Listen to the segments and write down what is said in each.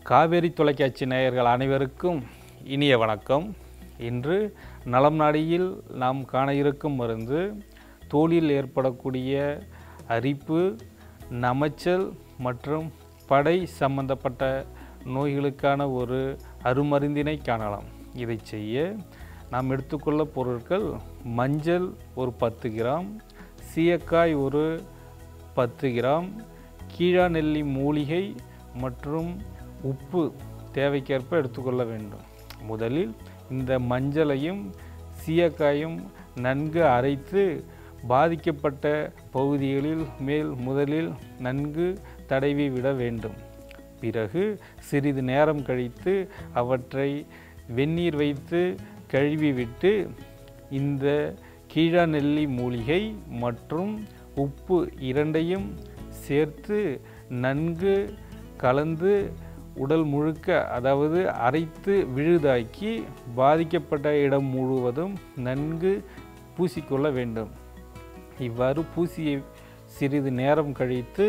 காவேரி தொலைக்காட்சி நேயர்கள் அனைவருக்கும் இனிய வணக்கம் இன்று நலம் நாடியில் நாம் காண இருக்கும் மருந்து தோலில் ஏற்படக்கூடிய அரிப்பு நமைச்சல் மற்றும் படை சம்பந்தப்பட்ட நோய்களுக்கான ஒரு அருமருந்தினை காணலாம் இதை செய்ய நாம் எடுத்துக்கொள்ள பொருட்கள் மஞ்சள் ஒரு பத்து கிராம் சீயக்காய் ஒரு பத்து கிராம் கீழா நெல்லி மூலிகை மற்றும் உப்பு தேவைக்கேற்ப எடுத்துக்கொள்ள வேண்டும் முதலில் இந்த மஞ்சளையும் சீயக்காயும் நன்கு அரைத்து பாதிக்கப்பட்ட பகுதிகளில் மேல் முதலில் நன்கு தடவி விட வேண்டும் பிறகு சிறிது நேரம் கழித்து அவற்றை வெந்நீர் வைத்து கழுவி விட்டு இந்த கீழா நெல்லி மூலிகை மற்றும் உப்பு இரண்டையும் சேர்த்து நன்கு கலந்து உடல் முழுக்க அதாவது அரைத்து விழுதாக்கி பாதிக்கப்பட்ட இடம் முழுவதும் நன்கு பூசிக்கொள்ள வேண்டும் இவ்வாறு பூசிய சிறிது நேரம் கழித்து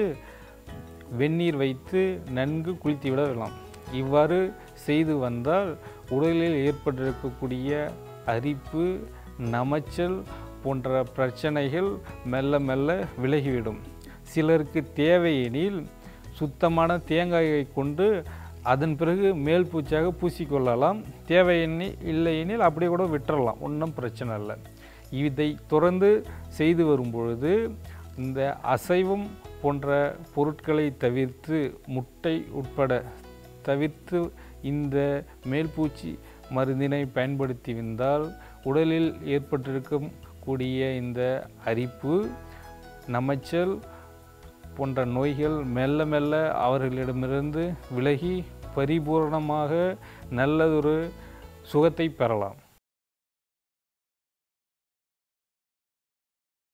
வெந்நீர் வைத்து நன்கு குளித்து விடலாம் இவ்வாறு செய்து வந்தால் உடலில் ஏற்பட்டிருக்கக்கூடிய அரிப்பு நமைச்சல் போன்ற பிரச்சனைகள் மெல்ல மெல்ல விலகிவிடும் சிலருக்கு தேவையெனில் சுத்தமான தேங்காயை கொண்டு அதன் பிறகு மேல் பூச்சாக பூசிக்கொள்ளலாம் தேவையெனி இல்லையெனில் அப்படியே கூட விட்டுறலாம் ஒன்றும் பிரச்சனை இல்லை இதை தொடர்ந்து செய்து வரும் பொழுது இந்த அசைவம் போன்ற பொருட்களை தவிர்த்து முட்டை உட்பட தவிர்த்து இந்த மேல்பூச்சி மருந்தினை பயன்படுத்தி வந்தால் உடலில் ஏற்பட்டிருக்கும் கூடிய இந்த அரிப்பு நமைச்சல் போன்ற நோய்கள் மெல்ல மெல்ல அவர்களிடமிருந்து விலகி பரிபூர்ணமாக நல்லதொரு சுகத்தை பெறலாம்